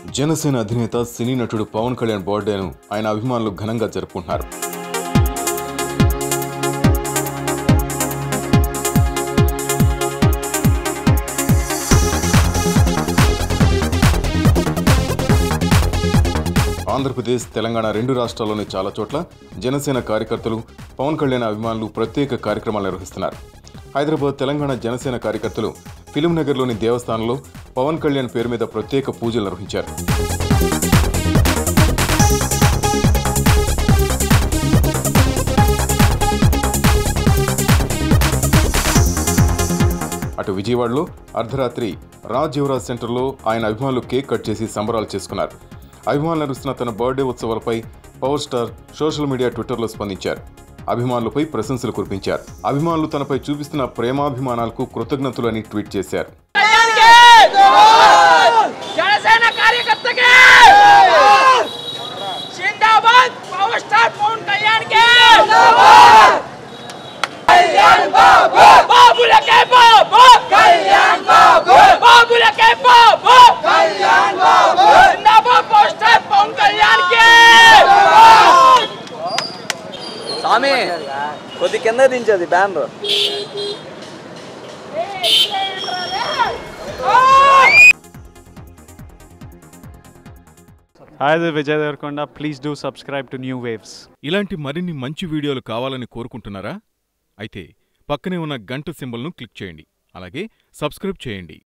జనసేన అధినేత సినీ నటుడు పవన్ కళ్యాణ్ బర్త్డేను ఆయన అభిమానులు ఘనంగా జరుపుకుంటున్నారు ఆంధ్రప్రదేశ్ తెలంగాణ రెండు రాష్ట్రాల్లోని చాలా చోట్ల జనసేన కార్యకర్తలు పవన్ కళ్యాణ్ అభిమానులు ప్రత్యేక కార్యక్రమాలు నిర్వహిస్తున్నారు హైదరాబాద్ తెలంగాణ జనసేన కార్యకర్తలు ఫిలిం నగర్లోని దేవస్థానంలో పవన్ కళ్యాణ్ పేరు మీద ప్రత్యేక పూజలు నిర్వహించారు అటు విజయవాడలో అర్ధరాత్రి రాజ్ యువరాజ్ సెంటర్లో ఆయన అభిమానులు కేక్ కట్ చేసి సంబరాలు చేసుకున్నారు అభిమానులు నడుస్తున్న తన బర్త్డే ఉత్సవాలపై పవర్ స్టార్ సోషల్ మీడియా ట్విట్టర్లో స్పందించారు అభిమానులపై ప్రశంసలు కురిపించారు అభిమానులు తనపై చూపిస్తున్న ప్రేమాభిమానాలకు కృతజ్ఞతలు అని ట్వీట్ చేశారు కళ్యాణ్కి జనసేన కార్యకర్తకి జిందాబాద్ పవర్ స్టార్ పవన్ కళ్యాణ్కి బాబులకే బాబు కళ్యాణ్ బాబు బాబులకే బాబు కళ్యాణ్ బాబు జిందాబాద్ పవర్ స్టార్ పవన్ కళ్యాణ్కి స్వామి కొద్ది కింద దించది banner Hi, this is Vijay Devarkonda. Please do subscribe to New Waves. ఇలాంటి మరిన్ని మంచి వీడియోలు కావాలని కోరుకుంటున్నారా అయితే పక్కనే ఉన్న గంట సింబల్ను క్లిక్ చేయండి అలాగే సబ్స్క్రైబ్ చేయండి